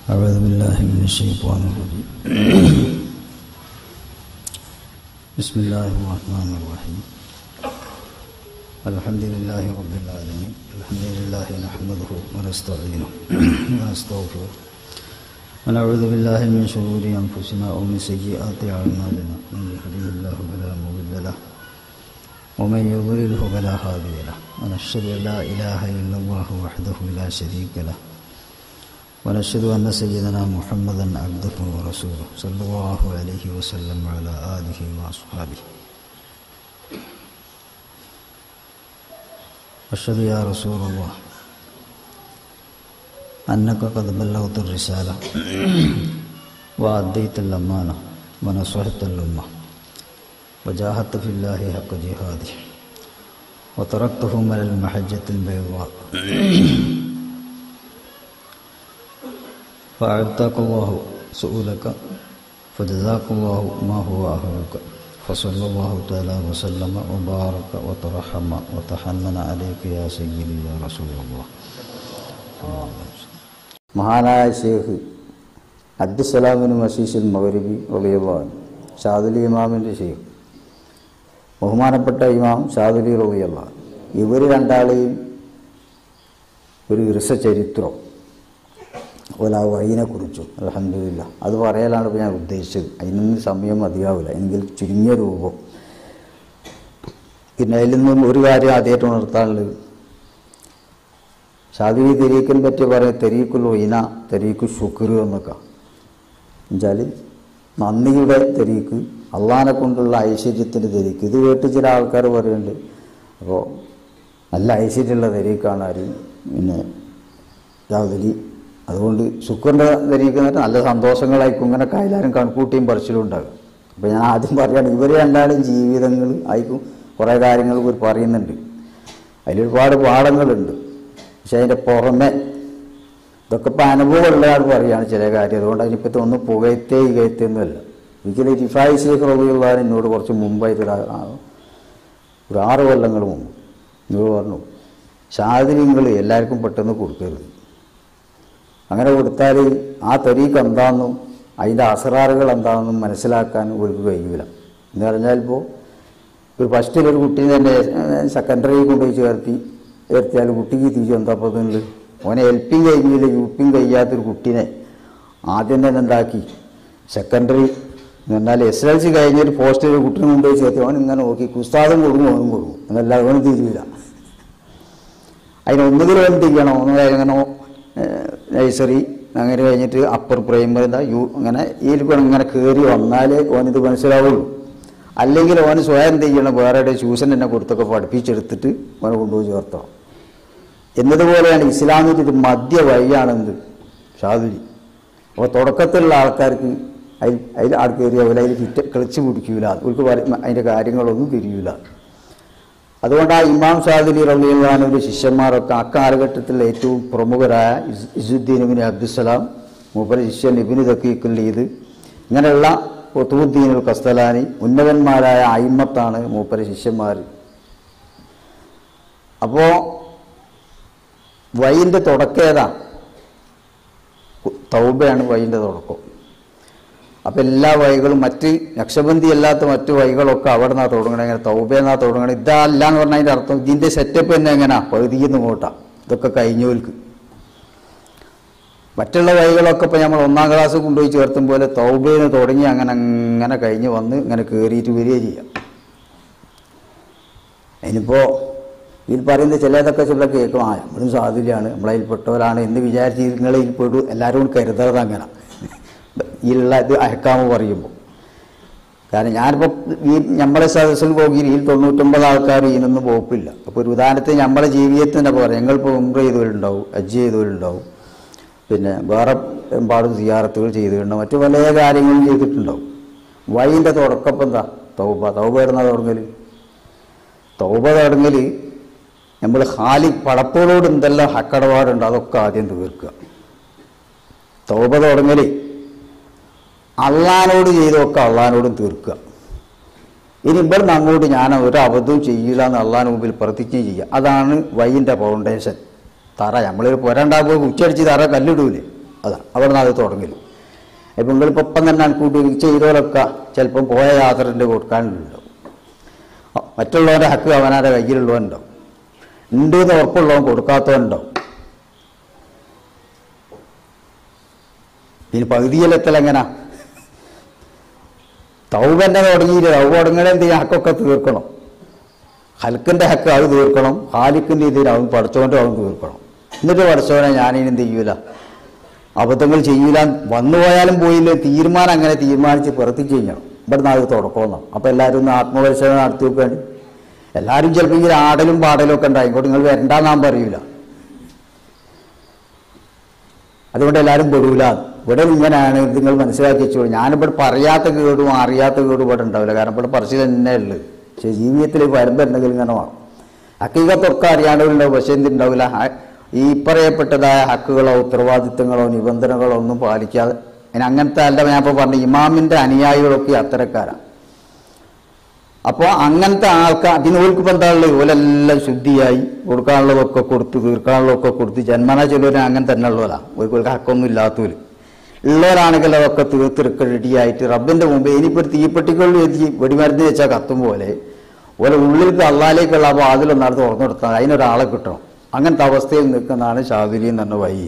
أعوذ بالله من الشيطان الرجيم بسم الله الرحمن الرحيم الحمد لله رب العالمين الحمد لله نحمده ونستعينه ونستغفره ونعوذ بالله من شرور أنفسنا ومن سيئات أعمالنا من يهده الله فلا مضل له ومن يضلله فلا هادي له ونشهد أن لا إله إلا الله وحده لا شريك له ونشهد أن سيدنا محمدا عبده ورسوله صلى الله عليه وسلم وعلى آله وأصحابه أشهد يا رسول الله أنك قد بلغت الرسالة وأديت الأمانة ونصحت الأمة وجاهدت في الله حق جهاده وتركتهم على المحجة البيضاء فأعطاك الله سؤلك فجزاك الله ما هو أهلك فصلى الله تعالى وسلم وبارك وترحم وتحنن عليك يا سيدي يا رسول الله മഹാനായ ഷേഖ് അബ്ദുസലാമിന് മസീസിൽ മകരിബി റളിയല്ലാഹു ഷാദുലി ഇമാമിൻ്റെ ഷേഖ് ബഹുമാനപ്പെട്ട ഇമാം ഷാദുലി റളിയല്ലാഹു ഇവർ രണ്ടാളെയും ഒരു ചരിത്രം അതുപോലെ ആ വഴിനെക്കുറിച്ചും അലഹമില്ല അത് പറയാനാണ് ഇപ്പോൾ ഞാൻ ഉദ്ദേശിച്ചത് അതിനൊന്നും സമയം മതിയാവില്ല എങ്കിൽ ചുരുങ്ങിയ രൂപം പിന്നെ അതിൽ നിന്നും ഒരു കാര്യം ആദ്യമായിട്ട് ഉണർത്താനുള്ളത് ഷാദി തെരീക്കിനെ പറ്റി പറയും തെരീക്കുൽ ഒയിന തെരീക്കു ഷുക്ർ എന്നൊക്കെ എന്നുവെച്ചാൽ നന്ദിയുടെ തെരീക്ക് അള്ളാനെ കൊണ്ടുള്ള ഐശ്വര്യത്തിൻ്റെ തെരീക്ക് ഇത് കേട്ട് ചില ആൾക്കാർ പറയുന്നുണ്ട് അപ്പോൾ നല്ല ഐശ്വര്യമുള്ള തെരീക്കാണ് ആര് പിന്നെ യാതൊലി അതുകൊണ്ട് ശുക്രൻ്റെ ധരിക്കുന്നത് നല്ല സന്തോഷങ്ങളായിരിക്കും ഇങ്ങനെ കൈലാരും കണക്കൂട്ടിയും പറിച്ചിലും ഉണ്ടാകും അപ്പോൾ ഞാൻ ആദ്യം പറയുകയാണ് ഇവർ രണ്ടാളും ജീവിതങ്ങൾ ആയിരിക്കും കുറേ കാര്യങ്ങൾ ഇവർ പറയുന്നുണ്ട് അതിലൊരുപാട് പാഠങ്ങളുണ്ട് പക്ഷെ അതിൻ്റെ പുറമെ ഇതൊക്കെ ഇപ്പോൾ അനുഭവമുള്ള ആൾ പറയുകയാണ് ചില കാര്യം അതുകൊണ്ട് അതിനിപ്പത്തെ ഒന്ന് പുകയത്തേ ഇകയത്തൊന്നുമല്ല ഒരിക്കലും റിഫായി ശേഖർ റബിയുള്ളവർ എന്നോട് കുറച്ച് മുമ്പായിട്ട് ഒരു ആ- ഒരു ആറ് കൊല്ലങ്ങൾ മുമ്പ് എന്നോട് പറഞ്ഞു ശാതിരിങ്ങൾ എല്ലാവർക്കും പെട്ടെന്ന് കൊടുക്കരുത് അങ്ങനെ കൊടുത്താൽ ആ തെരീക്ക് എന്താണെന്നും അതിൻ്റെ അസറാറുകൾ എന്താണെന്നും മനസ്സിലാക്കാൻ ഒരു കഴിയൂല എന്ന് പറഞ്ഞാൽ ഇപ്പോൾ ഒരു ഫസ്റ്റിൽ ഒരു കുട്ടീനെ തന്നെ സെക്കൻഡറി കൊണ്ടുപോയി ചേർത്തി ചേർത്തിയാൽ കുട്ടിക്ക് തിരിച്ചു എന്താ പോകുന്നത് ഓനെ എൽ പിയും കഴിഞ്ഞില്ല യു പിയും കഴിയാത്തൊരു കുട്ടീനെ ആദ്യം തന്നെ എന്താക്കി സെക്കൻഡറി എന്ന് പറഞ്ഞാൽ എസ് എൽ സി കഴിഞ്ഞൊരു പോസ്റ്റിൽ ഒരു കുട്ടീനെ കൊണ്ടുപോയി ചേർത്തി അവൻ ഇങ്ങനെ നോക്കി കുസ്താദും കൊടുക്കും അവനും കൊടുക്കും എന്നല്ല അവന് തിരിയില്ല അതിന് ഒന്നുകിൽ അവൻ തിരിയണോ ഒന്ന് എങ്ങനോ നഴ്സറി അങ്ങനെ കഴിഞ്ഞിട്ട് അപ്പർ പ്രൈമറി എന്താ യു അങ്ങനെ ഈ ഇങ്ങനെ കയറി വന്നാലേ ഓനിത് മനസ്സിലാവുള്ളൂ അല്ലെങ്കിൽ ഓന് സ്വയം എന്ത് ചെയ്യണം വേറെ ട്യൂഷൻ തന്നെ കൊടുത്തൊക്കെ പഠിപ്പിച്ചെടുത്തിട്ട് ഓനെ കൊണ്ടുപോയി ചേർത്തണം എന്നതുപോലെയാണ് ഇസ്ലാമിൻ്റെ ഒരു മധ്യ വഴിയാണെന്ത് ഷാദുലി അപ്പോൾ തുടക്കത്തിലുള്ള ആൾക്കാർക്ക് അതിൽ അതിൽ ആൾ കയറി അവർ അതിൽ ഫിറ്റ് കളിച്ച് പിടിക്കൂല അവർക്ക് പറ- അതിൻ്റെ കാര്യങ്ങളൊന്നും തിരിയൂല അതുകൊണ്ട് ആ ഇമാം ഷാദിലി റബിയുള്ളാനൊരു ശിഷ്യന്മാരൊക്കെ അക്കാലഘട്ടത്തിൽ ഏറ്റവും പ്രമുഖരായ ഇസ് ഇസുദ്ദീൻ ഇബിൻ അബ്ദുസലാം മൂപ്പര ശിഷ്യൻ ഇബിന് തക്കീക്കുൽ ഇത് ഇങ്ങനെയുള്ള ഒത്തുബുദ്ദീനുൽ കസ്തലാനി ഉന്നതന്മാരായ അയിമത്താണ് മൂപ്പര ശിഷ്യന്മാർ അപ്പോൾ വൈൻ്റെ തുടക്കം ഏതാ തൗബയാണ് വൈൻ്റെ തുടക്കം അപ്പം എല്ലാ വഴികളും മറ്റ് നക്ഷബന്ധി അല്ലാത്ത മറ്റു വഴികളൊക്കെ അവിടെ നിന്നാണ് തുടങ്ങണത് ഇങ്ങനെ തൗബയെന്നാ തുടങ്ങണത് ഇതല്ല എന്ന് പറഞ്ഞാൽ അതിൻ്റെ അർത്ഥം ഇതിൻ്റെ സെറ്റപ്പ് തന്നെ എങ്ങനെയാ പകുതിന്ന് ഇങ്ങോട്ടാ ഇതൊക്കെ കഴിഞ്ഞവർക്ക് മറ്റുള്ള വഴികളൊക്കെ ഇപ്പോൾ നമ്മൾ ഒന്നാം ക്ലാസ് കൊണ്ടുപോയി ചേർത്തും പോലെ തൗബേന്ന് തുടങ്ങി അങ്ങനെ അങ്ങനെ കഴിഞ്ഞ് വന്ന് ഇങ്ങനെ കയറിയിട്ട് വരിക ചെയ്യാം അതിനിപ്പോൾ ഇതിൽ പറയുന്ന ചിലതൊക്കെ ചില കേൾക്കും ആ നമ്മളും സാധ്യതയാണ് നമ്മളതിൽ പെട്ടവരാണ് എന്ന് വിചാരിച്ച് നിങ്ങളിൽ പെടും എല്ലാവരും കരുതരുത് അങ്ങനെ ഇതിലുള്ള ഇത് അയക്കാമോ പറയുമ്പോൾ കാരണം ഞാനിപ്പോൾ ഈ നമ്മളെ സദസ്സിൽ പോയി ഈ തൊണ്ണൂറ്റൊമ്പത് ആൾക്കാർ ഇതിനൊന്നും വകുപ്പില്ല അപ്പോൾ ഒരു ഉദാഹരണത്തിന് നമ്മളെ ജീവിതത്തിൻ്റെ പറയാം ഞങ്ങളിപ്പോൾ ഉംറ ചെയ്തവരുണ്ടാവും അജ്ജ് ചെയ്തവരുണ്ടാവും പിന്നെ വേറെ ഒരുപാട് സിയാറത്തുകൾ ചെയ്തിട്ടുണ്ടാവും മറ്റു പല കാര്യങ്ങളും ചെയ്തിട്ടുണ്ടാവും വൈൻ്റെ തുടക്കം എന്താ തൗബ തൗബ ഇടുന്ന തുടങ്ങൽ തൗബ തുടങ്ങൽ നമ്മൾ ഹാലി പടപ്പോളോട് എന്തെല്ലാം ഹക്കടപാടുണ്ട് അതൊക്കെ ആദ്യം തീർക്കുക തൗബ തുടങ്ങൽ അള്ളഹാനോട് ചെയ്തൊക്കെ അള്ളഹാനോടും തീർക്കുക ഇനി ഇവിടുന്ന് അങ്ങോട്ട് ഞാൻ ഒരു അബദ്ധവും ചെയ്യില്ല എന്ന് അള്ളാഹിന് മുമ്പിൽ പ്രതിജ്ഞ ചെയ്യുക അതാണ് വൈൻ്റെ ഫൗണ്ടേഷൻ തറ നമ്മളൊരു പുരണ്ടാകുമ്പോൾ ഉച്ചടിച്ച് തറ കല്ലിടൂലേ അതാണ് അവിടെ നിന്ന് അത് തുടങ്ങല് ഇപ്പം നിങ്ങളിപ്പോൾ ഒപ്പം തന്നെ കൂട്ടി ചെയ്തവരൊക്കെ ചിലപ്പം പോയ യാത്രൻ്റെ കൊടുക്കാനുണ്ടാവും അ- മറ്റുള്ളവരുടെ ഹക്ക് അവനാരുടെ കയ്യിലുള്ളവനുണ്ടാവും ഉണ്ട് എന്ന് ഉറപ്പുള്ളവൻ കൊടുക്കാത്തവനുണ്ടാവും പിന്നെ പകുതിയിലെത്തൽ എങ്ങനാ തൗബന്നെ തുടങ്ങിയില്ല തൗബ തുടങ്ങണേ എന്ത് ചെയ്യും ഹക്കൊക്കെ തീർക്കണം ഹൽക്കിൻ്റെ ഹക്ക് അത് തീർക്കണം ഹാലിക്കിൻ്റെ ഇതിൽ അവൻ പഠിച്ചവൻ്റെ അവൻ തീർക്കണം എന്നിട്ട് പഠിച്ചവനെ ഞാനിനി എന്ത് ചെയ്യൂല അബദ്ധങ്ങൾ ചെയ്യൂല വന്നു പോയാലും പോയില്ല തീരുമാനം അങ്ങനെ തീരുമാനിച്ച് പുറത്ത് ചെയ്യണം ഇവിടുന്ന് അത് തുടക്കമെന്നാണ് അപ്പോൾ എല്ലാവരും ഒന്ന് ആത്മപരിശോധന നടത്തി നോക്കുകയാണ് എല്ലാവരും ചിലപ്പോൾ ഇങ്ങനെ ആടലും പാടലും ഒക്കെ ഉണ്ടായി ഇങ്ങോട്ട് നിങ്ങൾ വരണ്ടാന്ന് നാം പറയൂല അതുകൊണ്ട് എല്ലാവരും പെടൂല ഇവിടെ ഇങ്ങനെയാണ് ഇത് നിങ്ങൾ മനസ്സിലാക്കി വെച്ചോളൂ ഞാനിവിടെ പറയാത്ത കേടും അറിയാത്ത കേടും ഇവിടെ ഉണ്ടാവില്ല കാരണം ഇവിടെ പറച്ചിൽ തന്നെ ഉള്ളു പക്ഷേ ജീവിതത്തിൽ വരുമ്പോൾ എന്തെങ്കിലും ഇങ്ങനെ വേണം ഹക്കീകത്തൊക്കെ അറിയാണ്ടവരുണ്ടാവും പക്ഷേ എന്തുണ്ടാവില്ല ഹ- ഈ പറയപ്പെട്ടതായ ഹക്കുകളോ ഉത്തരവാദിത്തങ്ങളോ നിബന്ധനകളോ ഒന്നും പാലിക്കാതെ ഇനി അങ്ങനത്തെ അല്ല ഞാൻ ഇപ്പോൾ പറഞ്ഞു ഇമാമിൻ്റെ അനുയായികളൊക്കെ അത്തരക്കാരാണ് അപ്പോൾ അങ്ങനത്തെ ആൾക്കാർ അതിന് ഓൽക്ക് ബന്ധമുള്ള ഓലെല്ലാം ശുദ്ധിയായി കൊടുക്കാനുള്ളതൊക്കെ കൊടുത്ത് തീർക്കാനുള്ളതൊക്കെ കൊടുത്ത് ജന്മന ചിലവർ അങ്ങനെ തന്നെ ഉള്ളവരാണ് ഓൽക്ക് ഹക്കൊന്നും ഇല്ലാത്തവർ ഉള്ളവരാണെങ്കിൽ അതൊക്കെ തീർത്തിറക്ക റെഡിയായിട്ട് റബ്ബിൻ്റെ മുമ്പ് ഇനിയിപ്പോൾ ഒരു തീപ്പെട്ടിക്കുള്ളിൽ എത്തി വെടിമരുന്ന് വെച്ചാൽ കത്തും പോലെ ഓലെ ഉള്ളിലേക്ക് അള്ളാലേക്കുള്ള ആ വാതിലൊന്നാണ് തുറന്നു കൊടുത്താൽ അതിനൊരാളെ കിട്ടണം അങ്ങനത്തെ അവസ്ഥയിൽ നിൽക്കുന്നതാണ് ഷാദുലി എന്ന് പറഞ്ഞ വഴി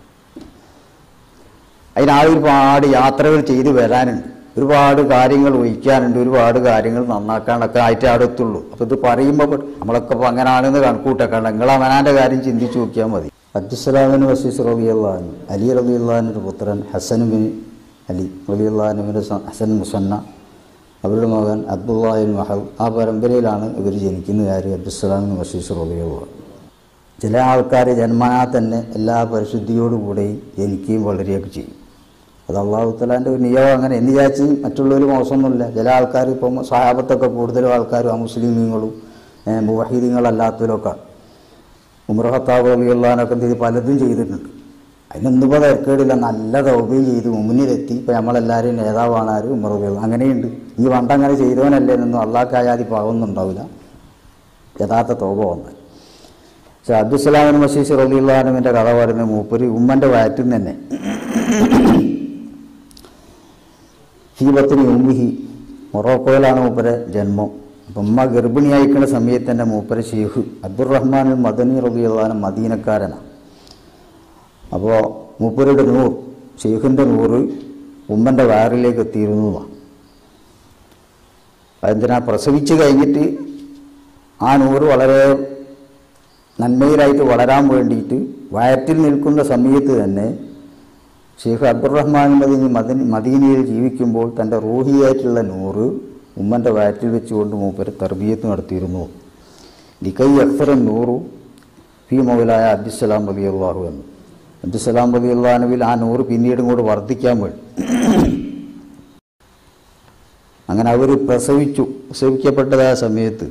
അതിനാൾ ഒരുപാട് യാത്രകൾ ചെയ്തു വരാനുണ്ട് ഒരുപാട് കാര്യങ്ങൾ ഒഴിക്കാനുണ്ട് ഒരുപാട് കാര്യങ്ങൾ നന്നാക്കാനൊക്കെ ആയിട്ട് അവിടെ എത്തുള്ളൂ അപ്പോൾ ഇത് പറയുമ്പോൾ പെ- നമ്മളൊക്കെ ഇപ്പോൾ അങ്ങനെയാണെന്ന് കണക്കൂട്ടൊക്കെ നിങ്ങൾ അവനാൻ്റെ കാര്യം ചിന്തിച്ച് നോക്കിയാൽ മതി അബ്ദുസ്സലാമിന് വസീസ് റബി അള്ളഹാൻ അലി റബി അള്ളഹാൻ്റെ പുത്രൻ ഹസൻ ബിൻ അലി റബി അള്ളഹാനുവിൻ്റെ ഹസൻ മുസന്ന അവരുടെ മകൻ അബ്ദുല്ലാഹിൻ മഹൽ ആ പരമ്പരയിലാണ് ഇവർ ജനിക്കുന്ന കാര്യം അബ്ദുസ്സലാമിന് വസീസ് റബി അള്ളഹാൻ ചില ആൾക്കാർ ജന്മനാ തന്നെ എല്ലാ പരിശുദ്ധിയോടുകൂടെയും ജനിക്കുകയും വളരുകയൊക്കെ ചെയ്യും അത് അള്ളാഹുത്തലാൻ്റെ ഒരു നിയമം അങ്ങനെ എന്ന് വിചാരിച്ച് മറ്റുള്ളവർ മോശമൊന്നുമില്ല ചില ആൾക്കാർ ഇപ്പം സഹാബത്തൊക്കെ കൂടുതലും ആൾക്കാരും ആ മുസ്ലിമീങ്ങളും മുവഹീദീങ്ങളല്ലാത്തവരൊക്കെ ഉമർ ഹത്താബ് അലിയുള്ളഹാനൊക്കെ എന്ത് ചെയ്ത് പലതും ചെയ്തിട്ടുണ്ട് അതിനൊന്നും ഇപ്പോൾ തിരക്കേടില്ല നല്ല തൗബയും ചെയ്ത് മുന്നിലെത്തി ഇപ്പം നമ്മളെല്ലാവരും നേതാവാണ് ആരും ഉമർ അലി അങ്ങനെയുണ്ട് ഈ പണ്ട് അങ്ങനെ ചെയ്തവനല്ലേ എന്നൊന്നും അള്ളാഹ്ക്കായാതി പാവമൊന്നും ഉണ്ടാവില്ല യഥാർത്ഥ തോപ വന്നത് പക്ഷെ അബ്ദുസ്സലാമിൻ മസീസ് റലിയുള്ളഹാനുവിൻ്റെ കഥ പറയുന്ന മൂപ്പര് ഉമ്മൻ്റെ വയറ്റിൽ നിന്ന് തന്നെ ഹീബത്തിന് ഉമ്മിഹി മൊറോക്കോയിലാണ് മൂപ്പരെ ജന്മം അപ്പം ഉമ്മ ഗർഭിണിയായിരിക്കുന്ന സമയത്ത് തന്നെ മൂപ്പര് ഷെയ്ഖ് അബ്ദുറഹ്മാൻ മദനി റബിയുള്ളഹാനും മദീനക്കാരനാണ് അപ്പോൾ മൂപ്പരുടെ നൂറ് ഷെയ്ഖിൻ്റെ നൂറ് ഉമ്മൻ്റെ വയറിലേക്ക് എത്തിയിരുന്നതാണ് അതെന്തിനാ പ്രസവിച്ച് കഴിഞ്ഞിട്ട് ആ നൂറ് വളരെ നന്മയിലായിട്ട് വളരാൻ വേണ്ടിയിട്ട് വയറ്റിൽ നിൽക്കുന്ന സമയത്ത് തന്നെ ഷെയ്ഖ് അബ്ദുറഹ്മാൻ മദീനി മദനി മദീനയിൽ ജീവിക്കുമ്പോൾ തൻ്റെ റൂഹിയായിട്ടുള്ള നൂറ് ഉമ്മൻ്റെ വയറ്റിൽ വെച്ചുകൊണ്ട് മൂപ്പര് തർബീയത്ത് നടത്തിയിരുന്നു ലിക്കൈ അക്സറൻ നൂറു ഫി മൗലായ അബ്ദുസലാം റബി അള്ളാഹു എന്ന് അബ്ദുസലാം റബി അള്ളാഹുവിൽ ആ നൂറ് പിന്നീട് ഇങ്ങോട്ട് വർദ്ധിക്കാൻ വേണ്ടി അങ്ങനെ അവർ പ്രസവിച്ചു പ്രസവിക്കപ്പെട്ടതായ സമയത്ത്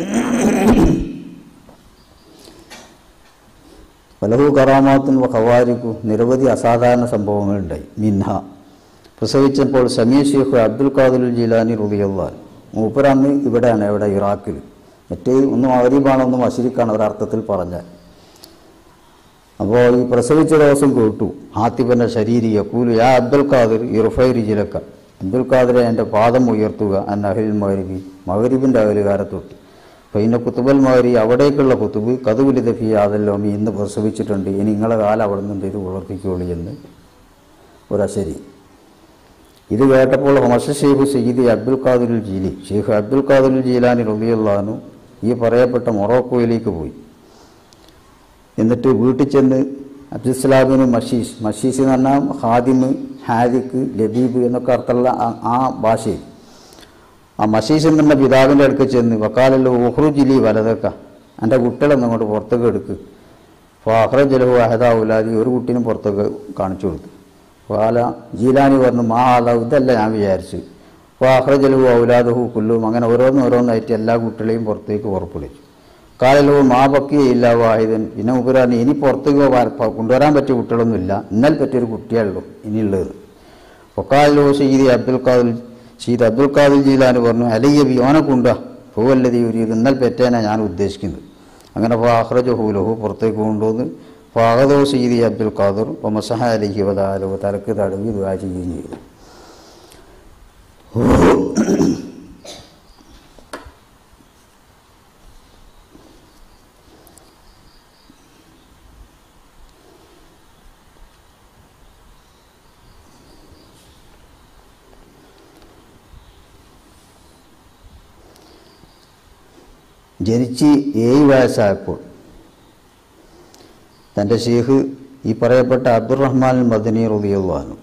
പലഹു കറാമാത്തും ഖവാരിക്കു നിരവധി അസാധാരണ സംഭവങ്ങളുണ്ടായി മിൻഹ പ്രസവിച്ചപ്പോൾ സമീ ഷെയ്ഖ് അബ്ദുൽ ഖാദുൽ ജീലാനി റുബിയല്ലാൻ മൂപ്പരന്ന് ഇവിടെയാണ് ഇവിടെ ഇറാഖിൽ മറ്റേ ഒന്നും അവരീബാണ് ഒന്നും അശിരിക്കാണ് ഒരർത്ഥത്തിൽ പറഞ്ഞാൽ അപ്പോൾ ഈ പ്രസവിച്ച ദിവസം കേട്ടു ഹാത്തിബൻ്റെ ശരീരി യക്കൂലു യാ അബ്ദുൽ ഖാദിർ ഇറുഫൈ രിജിലക്ക അബ്ദുൽ ഖാദിറെ എൻ്റെ പാദം ഉയർത്തുക അൻ അഹിൽ മഹരിബി മഹരിബിൻ്റെ അകലുകാരത്തൊട്ട് അപ്പോൾ ഇന്ന കുത്തുബൽ മഹരി അവിടേക്കുള്ള കുത്തുബ് കതുബുലി ദഫി ആദല്ലോമി ഇന്ന് പ്രസവിച്ചിട്ടുണ്ട് ഇനി നിങ്ങളെ കാലം അവിടെ നിന്ന് ഇത് ഉളർത്തിക്കോളി എന്ന് ഒരശരി ഇത് കേട്ടപ്പോൾ ഹമഷ ഷെയ്ഖ് സയ്യിദ് അബ്ദുൽ ഖാദിറുൽ ജീലി ഷെയ്ഖ് അബ്ദുൽ ഖാദിറുൽ ജീലാനി റബിയുള്ളഹാനു ഈ പറയപ്പെട്ട മൊറോക്കോയിലേക്ക് പോയി എന്നിട്ട് വീട്ടിൽ ചെന്ന് അബ്ദുസ്ലാമിന് മഷീഷ് മഷീഷ് എന്ന് പറഞ്ഞാൽ ഹാദിമ് ഹാദിക്ക് ലബീബ് എന്നൊക്കെ അർത്ഥമുള്ള ആ- ആ ഭാഷയിൽ ആ മഷീഷ് എന്ന പിതാവിൻ്റെ അടുക്ക് ചെന്ന് വക്കാലല്ലോ ഉഹ്റുജിലി വലതൊക്കെ എൻ്റെ കുട്ടികളൊന്നും അങ്ങോട്ട് പുറത്തേക്ക് എടുക്ക് അപ്പോൾ അഹ്റജലഹു അഹദ ഉലാദി ഒരു കുട്ടീനും പുറത്തേക്ക് കാണിച്ചു കൊടുത്തു വാല ജീലാനി പറഞ്ഞു മാ ആല ഇതല്ല ഞാൻ വിചാരിച്ചു അപ്പോൾ അഹ്റജലഹു ഔലാദഹു കുല്ലും അങ്ങനെ ഓരോന്ന് ഓരോന്നായിട്ട് എല്ലാ കുട്ടികളെയും പുറത്തേക്ക് പുറപ്പെടുവിച്ചു കാലലോ മാ ബക്കിയില്ല വാഹിദൻ പിന്നെ മുപ്പരാണ് ഇനി പുറത്തേക്ക് വ- പ- കൊണ്ടുവരാൻ പറ്റിയ കുട്ടികളൊന്നുമില്ല ഇന്നലെ പറ്റിയൊരു കുട്ടിയുള്ളൂ ഇനിയുള്ളത് ഒക്കാലോ ഷീദി അബ്ദുൽ ഖാദിൽ ഷീദ് അബ്ദുൽ ഖാദിൽ ജീലാന് പറഞ്ഞു അലയ്യ ബി ഓനെ കൊണ്ടുവാ പൂവല്ലതി ഒരു ഇത് ഇന്നൽ പെറ്റേനാ ഞാൻ ഉദ്ദേശിക്കുന്നത് അങ്ങനെ അപ്പോൾ അഹ്റജ ഹൂലഹു പുറത്തേക്ക് കൊണ്ടുവന്ന് ഫാഹദോ സീദി അബ്ദുൽ ഖാദർ ഒമസഹ അലിഹി വദാലോ തലക്ക് തടവി ദുആ ചെയ്യുകയും ചെയ്തു ജനിച്ച് ഏഴ് വയസ്സായപ്പോൾ തൻ്റെ ഷെയ്ഖ് ഈ പറയപ്പെട്ട അബ്ദുറഹ്മാൻ മദനി റുദിയുള്ളാനും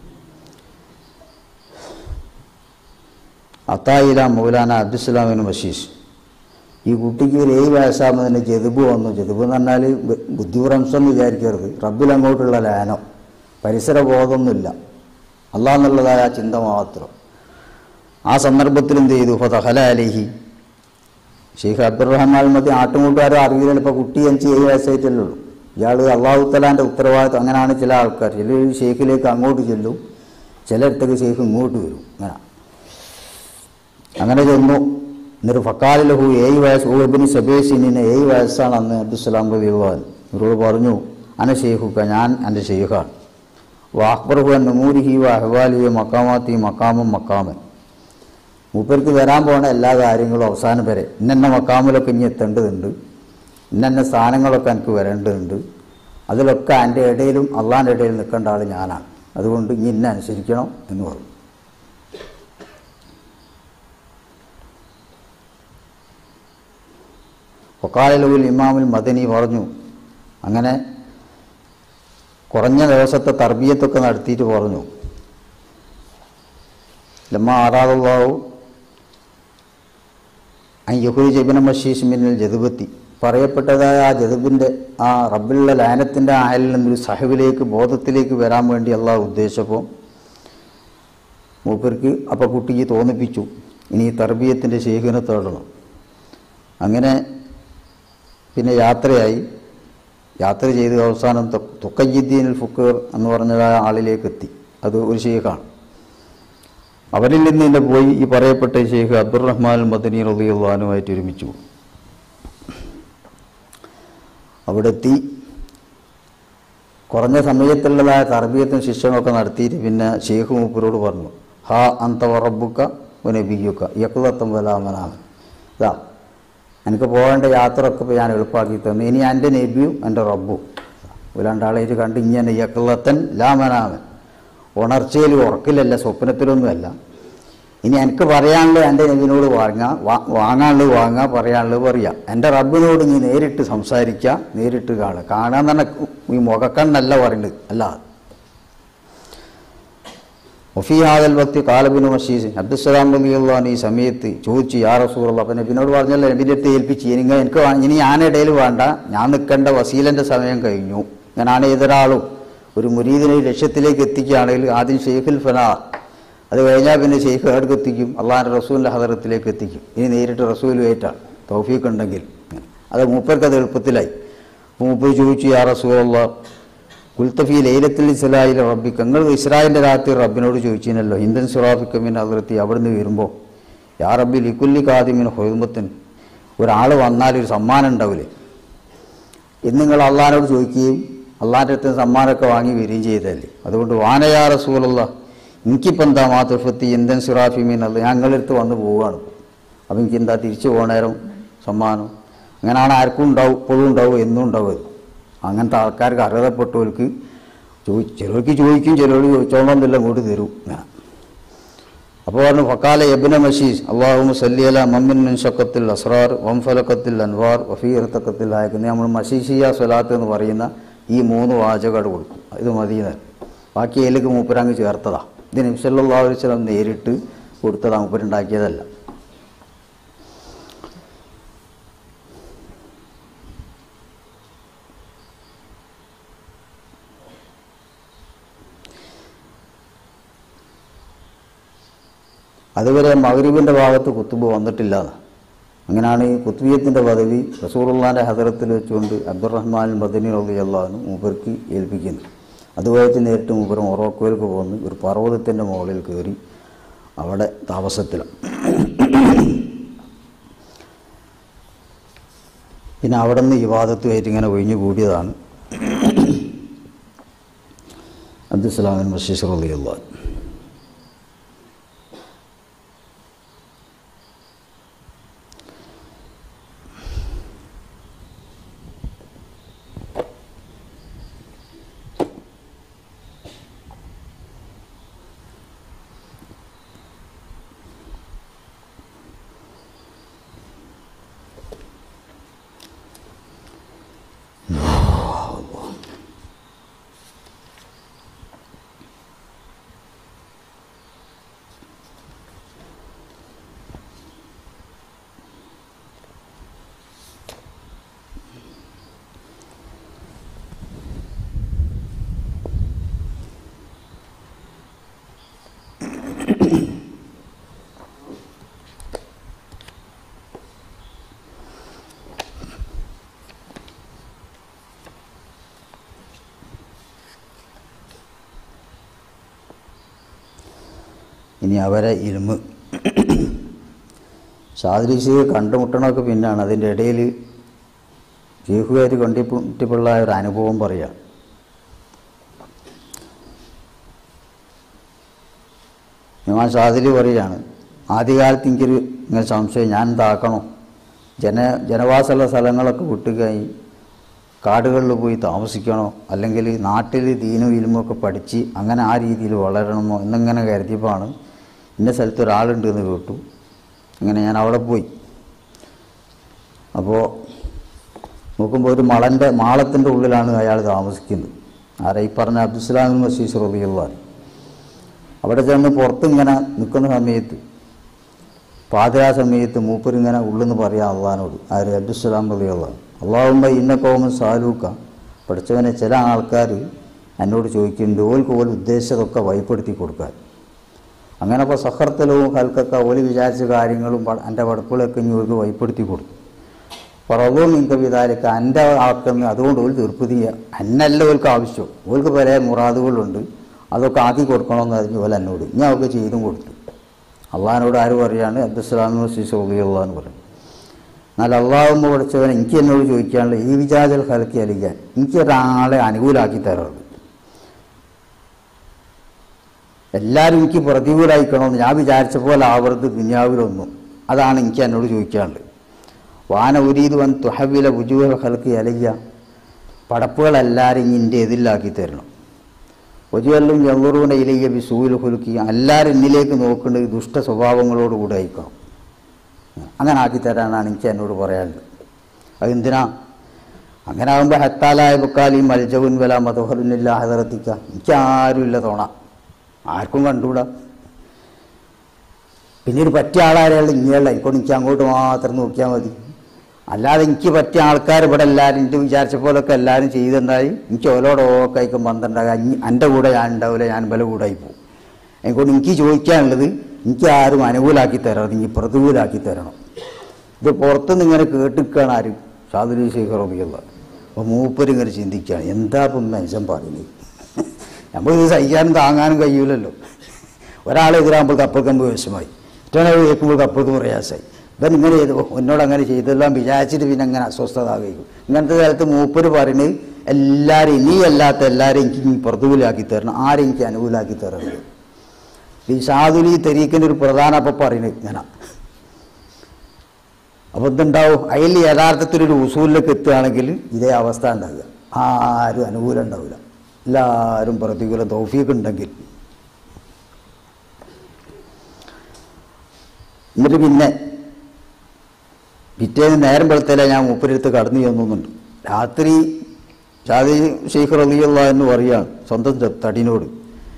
അത്തായില മൗലാന അബ്ദുസ്ലാമിന് മഷീഷ് ഈ കുട്ടിക്ക് ഒരു ഏഴ് വയസ്സാകുമ്പോൾ തന്നെ ജതുബ് വന്നു ജതുബ് എന്ന് പറഞ്ഞാൽ ബു- ബുദ്ധിഭ്രംശം എന്ന് വിചാരിക്കരുത് റബ്ബിൽ അങ്ങോട്ടുള്ള ലാനം പരിസര ബോധമൊന്നുമില്ല അള്ളാന്നുള്ളതായ ആ ചിന്ത മാത്രം ആ സന്ദർഭത്തിൽ എന്ത് ചെയ്തു ഫതഹല അലിഹി ഷെയ്ഖ് അബ്ദുറഹ്മാൻ മതി ആട്ടുമുട്ടുകാരോ അറിയില്ല ഇപ്പോൾ കുട്ടി അഞ്ച് ഏഴ് വയസ്സായിട്ടല്ലേ ഉള്ളൂ ഇയാൾ അള്ളാഹു തലാൻ്റെ ഉത്തരവാദിത്വം അങ്ങനെയാണ് ചില ആൾക്കാർ ചിലർ ഷെയ്ഖിലേക്ക് അങ്ങോട്ട് ചെല്ലും ചിലയിടത്തേക്ക് ഷെയ്ഖ് ഇങ്ങോട്ട് വരും അങ്ങനെ അങ്ങനെ ചെന്നു എന്നിട്ട് ഫക്കാലിലഹു ഏഴ് വയസ്സ് ഊബിന് സബേസിനെ ഏഴ് വയസ്സാണ് അന്ന് അബ്ദുസ്സലാം റബി യുവാൻ ഇവരോട് പറഞ്ഞു അന ഷെയ്ഖുക്ക ഞാൻ എൻ്റെ ഷെയ്ഖാണ് വാഹ്ബർഹു എൻ നമൂരിഹി വഹ്വാലിഹി മക്കാമാത്തി മക്കാമം മക്കാമൻ മൂപ്പർക്ക് വരാൻ പോണ എല്ലാ കാര്യങ്ങളും അവസാനം വരെ ഇന്നെന്ന മക്കാമിലൊക്കെ ഇനി എത്തേണ്ടതുണ്ട് ഇന്നെന്ന സ്ഥാനങ്ങളൊക്കെ എനിക്ക് വരേണ്ടതുണ്ട് അതിലൊക്കെ എൻ്റെ ഇടയിലും അള്ളാൻ്റെ ഇടയിൽ നിൽക്കേണ്ട ആൾ ഞാനാണ് അതുകൊണ്ട് ഇനി എന്നെ അനുസരിക്കണം എന്ന് പറഞ്ഞു ഒക്കാലിലുൽ ഇമാമുൽ മദനി പറഞ്ഞു അങ്ങനെ കുറഞ്ഞ ദിവസത്തെ തർബീയത്തൊക്കെ നടത്തിയിട്ട് പറഞ്ഞു ലമ്മ ആറാദുള്ളാവു യഹുദി ജബിന മഷീഷ് മിന്നൽ ജതുബത്തി പറയപ്പെട്ടതായ ആ ജതുബിൻ്റെ ആ റബ്ബിലുള്ള ലാനത്തിൻ്റെ ആയലിൽ നിന്നൊരു സഹബിലേക്ക് ബോധത്തിലേക്ക് വരാൻ വേണ്ടി അള്ളാഹ് ഉദ്ദേശിച്ചപ്പോൾ മൂപ്പർക്ക് അപ്പോൾ കുട്ടിക്ക് തോന്നിപ്പിച്ചു ഇനി ഈ തർബീയത്തിൻ്റെ ശേഖരനെ തേടണം അങ്ങനെ പിന്നെ യാത്രയായി യാത്ര ചെയ്ത് അവസാനം തുക്കയ്യുദ്ദീൻ ഫുക്കർ എന്ന് പറഞ്ഞതായ ആളിലേക്ക് എത്തി അത് ഒരു ഷെയ്ഖാണ് അവരിൽ നിന്ന് തന്നെ പോയി ഈ പറയപ്പെട്ട ഷെയ്ഖ് അബ്ദുറഹ്മാൻ മദനി റളിയല്ലാഹുമായിട്ട് ഒരുമിച്ചു അവിടെ എത്തി കുറഞ്ഞ സമയത്തുള്ളതായ തർബീയത്തും ശിക്ഷണമൊക്കെ നടത്തിയിട്ട് പിന്നെ ഷെയ്ഖ് മൂപ്പരോട് പറഞ്ഞു ഹാ അന്ത വറബുക്ക നബിയുക്ക യക്കുലത്തം വലാമനാമൻ ഇതാ എനിക്ക് പോകേണ്ട യാത്ര ഒക്കെ ഇപ്പോൾ ഞാൻ എളുപ്പമാക്കി തന്നു ഇനി എൻ്റെ നബിയും എൻ്റെ റബ്ബും രണ്ടാളേറ്റ് കണ്ട് ഇങ്ങനെ യക്കുലത്തൻ ലാമനാമൻ ഉണർച്ചയിലും ഉറക്കിലല്ല സ്വപ്നത്തിലൊന്നുമല്ല ഇനി എനിക്ക് പറയാനുള്ളത് എൻ്റെ നബിനോട് വാങ്ങാം വാ- വാങ്ങാനുള്ളത് വാങ്ങാം പറയാനുള്ളത് പറയാം എൻ്റെ റബ്ബിനോട് നീ നേരിട്ട് സംസാരിക്കുക നേരിട്ട് കാണുക കാണാൻ തന്നെ ഈ മുഖക്കണ്ണല്ല പറയുന്നത് അല്ല ഒഫി ഹാദൽ ഭക്തി കാലബിനു മഷീസ് അബ്ദുസ്സലാം റബിയുള്ള ഈ സമയത്ത് ചോദിച്ചു യാ റസൂറുള്ള അപ്പം നബിനോട് പറഞ്ഞല്ലോ നബിൻ്റെ അടുത്ത് ഏൽപ്പിച്ച് ഇനി എനിക്ക് വാ- ഇനി ഞാനിടയിൽ വേണ്ട ഞാൻ നിൽക്കേണ്ട വസീലൻ്റെ സമയം കഴിഞ്ഞു ഞാനാണ് ഏതൊരാളും ഒരു മുരീദിനെ ലക്ഷ്യത്തിലേക്ക് എത്തിക്കുകയാണെങ്കിൽ ആദ്യം ഷെയ്ഖുൽ ഫനാ അത് കഴിഞ്ഞാൽ പിന്നെ ഷെയ്ഖ് എവിടേക്ക് എത്തിക്കും അള്ളാഹിൻ്റെ റസൂലിൻ്റെ ഹദറത്തിലേക്ക് എത്തിക്കും ഇനി നേരിട്ട് റസൂലുമായിട്ടാണ് തൗഫീഖ് ഉണ്ടെങ്കിൽ അത് മൂപ്പർക്ക് അത് എളുപ്പത്തിലായി അപ്പോൾ മൂപ്പർ ചോദിച്ചു യാ റസൂലുള്ള കുൽത്തഫി ലൈലത്തിൽ ഇസ്ലായിലെ റബ്ബിക്ക് നിങ്ങൾ ഇസ്രായേലിൻ്റെ രാത്രി റബ്ബിനോട് ചോദിച്ചിനല്ലോ ഹിന്ദൻ സുറാഫിക്കമിൻ അതിർത്തി അവിടുന്ന് വരുമ്പോൾ യാ റബ്ബി ലിക്കുല്ലി കാദിമിൻ ഹൊയ്മത്തിന് ഒരാൾ വന്നാൽ ഒരു സമ്മാനം ഉണ്ടാവില്ലേ എന്ന് നിങ്ങൾ അള്ളഹാനോട് ചോദിക്കുകയും അള്ളാൻ്റെ അടുത്ത് സമ്മാനമൊക്കെ വാങ്ങി വരികയും ചെയ്തല്ലേ അതുകൊണ്ട് വാനയാ റസൂലുള്ള എനിക്കിപ്പോൾ എന്താ മാതുഫത്തി ഇന്ത്യൻ സുറാഫിമീൻ അല്ല ഞങ്ങളടുത്ത് വന്ന് പോവുകയാണ് അപ്പം എനിക്ക് എന്താ തിരിച്ചു പോകണേരം സമ്മാനം അങ്ങനെയാണ് ആർക്കും ഉണ്ടാവും ഇപ്പോഴും ഉണ്ടാവും എന്നും ഉണ്ടാവും അത് അങ്ങനത്തെ ആൾക്കാർക്ക് അർഹതപ്പെട്ടവർക്ക് ചോദി ചിലർക്ക് ചോദിക്കും ചിലർക്ക് ചോദിച്ചോളന്നില്ല ഇങ്ങോട്ട് തരും അങ്ങനെ അപ്പോൾ പറഞ്ഞു ഫക്കാല എബിന മഷീസ് അള്ളാഹു സല്ലിയല മമ്മിൻ മിൻ ഷക്കത്തിൽ അസ്രാർ വംഫലക്കത്തിൽ അൻവാർ വഫീർത്തക്കത്തിൽ അയക്കുന്ന നമ്മൾ മഷീഷിയ സ്വലാത്ത് എന്ന് പറയുന്ന ഈ മൂന്ന് വാചകട് കൊടുത്തു ഇത് മദീന ബാക്കി അതിലേക്ക് മൂപ്പരങ്ങ് ചേർത്തതാ ഇത് നബ്സല്ലാ വസ്ലം നേരിട്ട് കൊടുത്തതാ മൂപ്പരുണ്ടാക്കിയതല്ല അതുവരെ മഗ്രിബിൻ്റെ ഭാഗത്ത് കുത്തുബ് വന്നിട്ടില്ല എന്ന്. അങ്ങനെയാണ് ഈ കുത്തുബിയത്തിൻ്റെ പദവി റസൂറുള്ളാൻ്റെ ഹദറത്തിൽ വെച്ചുകൊണ്ട് അബ്ദുറഹ്മാൻ ബദനി റളിയല്ലാഹു മൂപ്പർക്ക് ഏൽപ്പിക്കുന്നത് അതുവഴിച്ച് നേരിട്ട് മൂപ്പർ മൊറോക്കോയിലേക്ക് പോന്ന് ഒരു പർവ്വതത്തിൻ്റെ മുകളിൽ കയറി അവിടെ താമസത്തിലാണ് പിന്നെ അവിടെ നിന്ന് വിവാദത്തുമായിട്ട് ഇങ്ങനെ ഒഴിഞ്ഞു കൂടിയതാണ് അബ്ദുസ്ലാമിൻ ബഷീർ റളിയുള്ള ഇനി അവരെ ഇരുമ് ഷാദിലിശിയെ കണ്ടുമുട്ടണമൊക്കെ പിന്നാണ് അതിൻ്റെ ഇടയിൽ ഷെയ്ഖുകാർ കണ്ടിപ്പിള്ള ഒരു അനുഭവം പറയാം ഞാൻ ഷാദിലി പറയുകയാണ് ആദ്യകാലത്ത് എനിക്കൊരു ഇങ്ങനെ സംശയം ഞാൻ എന്താക്കണോ ജന ജനവാസമുള്ള സ്ഥലങ്ങളൊക്കെ വിട്ടുകഴിഞ്ഞ് കാടുകളിൽ പോയി താമസിക്കണോ അല്ലെങ്കിൽ നാട്ടിൽ ദീനും ഇലുമൊക്കെ പഠിച്ച് അങ്ങനെ ആ രീതിയിൽ വളരണമോ എന്നിങ്ങനെ കരുതിയപ്പോഴാണ് ഇന്ന സ്ഥലത്ത് ഒരാളുണ്ട് എന്ന് കേട്ടു അങ്ങനെ ഞാൻ അവിടെ പോയി അപ്പോൾ നോക്കുമ്പോൾ ഒരു മളൻ്റെ മാളത്തിൻ്റെ ഉള്ളിലാണ് അയാൾ താമസിക്കുന്നത് ആരാ ഈ പറഞ്ഞ അബ്ദുസ്ലാമിൻ മസീസ് റബിയുള്ളതാണ് അവിടെ ചെന്ന് പുറത്ത് ഇങ്ങനെ നിൽക്കുന്ന സമയത്ത് പാതിരാ സമയത്ത് മൂപ്പരിങ്ങനെ ഉള്ളെന്ന് പറയാം അള്ളഹാനോട് ആര് അബ്ദുസ്സലാം റബിയുള്ള അള്ളാഹുമ്പ ഇന്ന കോമൻ സാലൂക്ക പഠിച്ചവനെ ചില ആൾക്കാർ എന്നോട് ചോദിക്കുന്നുണ്ട് ഓൽക്ക് ഓൽ ഉദ്ദേശിച്ചതൊക്കെ വൈപ്പെടുത്തി കൊടുക്കാൻ അങ്ങനെ അപ്പോൾ സഹർത്തലവും ഹൽക്കൊക്കെ ഓല് വിചാരിച്ച കാര്യങ്ങളും പ- എൻ്റെ വടക്കുകളൊക്കെ ഇനി ഓർക്ക് വൈപ്പെടുത്തി കൊടുത്തു പുറവും ഇങ്ക വിതാലിക്ക എൻ്റെ ആക്കുന്ന അതുകൊണ്ട് ഒരു തീർപ്പതി എന്നല്ല ഓൽക്ക് ആവശ്യം ഓൽക്ക് പല മുറാദുകളുണ്ട് അതൊക്കെ ആക്കി കൊടുക്കണമെന്ന് അറിഞ്ഞു പോലെ എന്നോട് ഞാൻ അവർക്ക് ചെയ്തും കൊടുത്തു അള്ളഹാനോട് ആര് പറയാണ് അബ്ദുസ്ലാമു സിസോബിയുള്ള എന്ന് പറയും എന്നാൽ അള്ളാഹുമ്മ പഠിച്ചവൻ എനിക്ക് എന്നോട് ചോദിക്കാനുള്ള ഈ വിചാരൽ ഹലക്കി അലിക്കാൻ എനിക്ക് ഒരാളെ അനുകൂലമാക്കി തരാറുണ്ട് എല്ലാവരും എനിക്ക് പ്രതികൂലമായിക്കണമെന്ന് ഞാൻ വിചാരിച്ച പോലെ ആവരുത് ദുനിയാവിലൊന്നും അതാണ് എനിക്ക് എന്നോട് ചോദിക്കാനുള്ളത് വാന ഉരീത് വൻ തുഹവില ഉജുവൽ ഹൽക്ക് അലയ്യ പടപ്പുകളെല്ലാവരും ഇൻ്റെ എതിലാക്കി തരണം ഒജുവല്ലും യവറൂന ഇലയ്യ ബി സൂൽ ഹുലുക്കി എല്ലാവരും എന്നിലേക്ക് നോക്കേണ്ടത് ദുഷ്ട സ്വഭാവങ്ങളോടുകൂടി ആയിക്കണം അങ്ങനെ ആക്കി തരാനാണ് എനിക്ക് എന്നോട് പറയാനുള്ളത് അതെന്തിനാ അങ്ങനെ ആകുമ്പോൾ ഹത്താലായ ബുക്കാലി മൽജവുൻ വല മധുഹറുന്നില്ല ഹദറത്തിക്ക എനിക്ക് ആരുമില്ല തോണ ആർക്കും കണ്ടുകൂടാ പിന്നെ ഒരു പറ്റിയ ആളാരെയുള്ള ഇങ്ങനെയുള്ള എനിക്കൊണ്ട് എനിക്ക് അങ്ങോട്ട് മാത്രം നോക്കിയാൽ മതി അല്ലാതെ എനിക്ക് പറ്റിയ ആൾക്കാർ ഇവിടെ എല്ലാവരും എനിക്ക് വിചാരിച്ച പോലൊക്കെ എല്ലാവരും ചെയ്തിട്ടുണ്ടായി എനിക്ക് ഓലോടൊക്കെ ആയിക്കും പന്ത്രണ്ടാകാം എൻ്റെ കൂടെ ഞാൻ ഉണ്ടാവില്ല ഞാൻ ബല കൂടെ ആയി പോകും എനിക്കൊണ്ട് എനിക്ക് ചോദിക്കാനുള്ളത് എനിക്ക് ആരും അനുകൂലാക്കി തരണം എനിക്ക് പ്രതികൂലാക്കി തരണം ഇത് പുറത്തുനിന്ന് ഇങ്ങനെ കേട്ടിരിക്കുകയാണ് ആരും ഷാദുലി ശേഖർ റബിയുള്ള അപ്പോൾ മൂപ്പര് ഇങ്ങനെ ചിന്തിക്കുകയാണ് എന്താ ഇപ്പം മനുഷ്യൻ പറയുന്നത് നമ്മളിത് സഹിക്കാനും താങ്ങാനും കഴിയൂലല്ലോ ഒരാളെ എതിരാകുമ്പോൾ കപ്പൽക്കമ്പ് വിഷമായി മറ്റൊരാളെ കേൾക്കുമ്പോൾ കപ്പൽക്ക് പ്രയാസമായി ഇവൻ ഇങ്ങനെ ചെയ്തു എന്നോട് അങ്ങനെ ചെയ്തെല്ലാം വിചാരിച്ചിട്ട് പിന്നെ അങ്ങനെ അസ്വസ്ഥത കഴിക്കും ഇങ്ങനത്തെ കാലത്ത് മൂപ്പര് പറയുന്നത് എല്ലാവരും നീ അല്ലാത്ത എല്ലാവരും എനിക്ക് നീ പ്രതികൂലാക്കി തരണം ആരും എനിക്ക് അനുകൂലാക്കി തരണം ഈ ഷാദുലി തെരീക്കിൻ്റെ ഒരു പ്രധാന അപ്പം പറയുന്നത് ഇങ്ങനെ അപ്പോൾ എന്തുണ്ടാവും അതിൽ യഥാർത്ഥത്തിൽ ഒരു ഉസൂലിലേക്ക് എത്തുകയാണെങ്കിൽ ഇതേ അവസ്ഥ ഉണ്ടാവുക ആരും അനുകൂലം ഉണ്ടാവില്ല എല്ലാവരും പ്രതികൂല തൗഫീഖ് ഉണ്ടെങ്കിൽ എന്നിട്ട് പിന്നെ പിറ്റേന്ന് നേരം വെളുത്തല ഞാൻ മൂപ്പരെടുത്ത് കടന്നു ചെന്നുന്നുണ്ട് രാത്രി ഷാദി ഷെയ്ഖ് റലിയുള്ള എന്ന് പറയുകയാണ് സ്വന്തം ത- തടിനോട്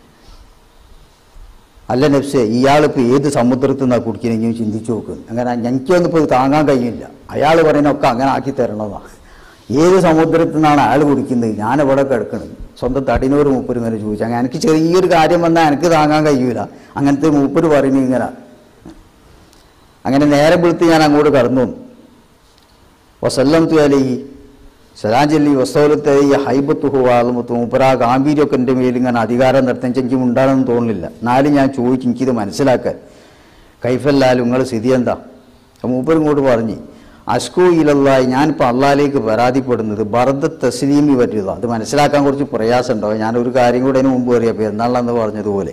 അല്ല നഫ്സേ ഇയാളിപ്പോൾ ഏത് സമുദ്രത്തിൽ നിന്നാണ് കുടിക്കണമെങ്കിലും ചിന്തിച്ചു നോക്ക് അങ്ങനെ ഞങ്ങൾക്കൊന്നും ഇപ്പോൾ ഇത് താങ്ങാൻ കഴിയില്ല അയാൾ പറയുന്നൊക്കെ അങ്ങനെ ആക്കി തരണതാണ് ഏത് സമുദ്രത്തിൽ നിന്നാണ് അയാൾ കുടിക്കുന്നത് ഞാൻ ഇവിടെ കിടക്കുന്നത് സ്വന്തം തടിനോട് മൂപ്പര് ഇങ്ങനെ ചോദിച്ചു അങ്ങനെ എനിക്ക് ചെറിയൊരു കാര്യം വന്നാൽ എനിക്ക് താങ്ങാൻ കഴിയൂല അങ്ങനത്തെ മൂപ്പര് പറയുന്നത് ഇങ്ങനെ അങ്ങനെ നേരെ വിളിത്ത് ഞാൻ അങ്ങോട്ട് കടന്നു വന്നു വസല്ലം തുലി സലാഞ്ചലി വസ്തോലത്തെ ഈ ഹൈബത്ത് ഹുവാളുമത്ത് മൂപ്പരാ ഗാംഭീര്യമൊക്കെ എൻ്റെ മേലിൽ ഇങ്ങനെ അധികാരം നടത്താൻ എനിക്ക് ഉണ്ടാണെന്ന് തോന്നുന്നില്ല എന്നാലും ഞാൻ ചോദിച്ചു എനിക്കിത് മനസ്സിലാക്കാൻ കൈഫല്ലാലും നിങ്ങളുടെ സ്ഥിതി എന്താ അപ്പോൾ മൂപ്പർ ഇങ്ങോട്ട് പറഞ്ഞു അഷ്കു ഇലല്ലായി ഞാനിപ്പോൾ അള്ളാഹിലേക്ക് പരാതിപ്പെടുന്നത് ബർദ തസ്ലീമി പറ്റുക അത് മനസ്സിലാക്കാൻ കുറച്ച് പ്രയാസമുണ്ടാവും ഞാൻ ഒരു കാര്യം കൂടെ അതിന് മുമ്പ് അറിയാം പെരുന്നാളെന്ന് പറഞ്ഞതുപോലെ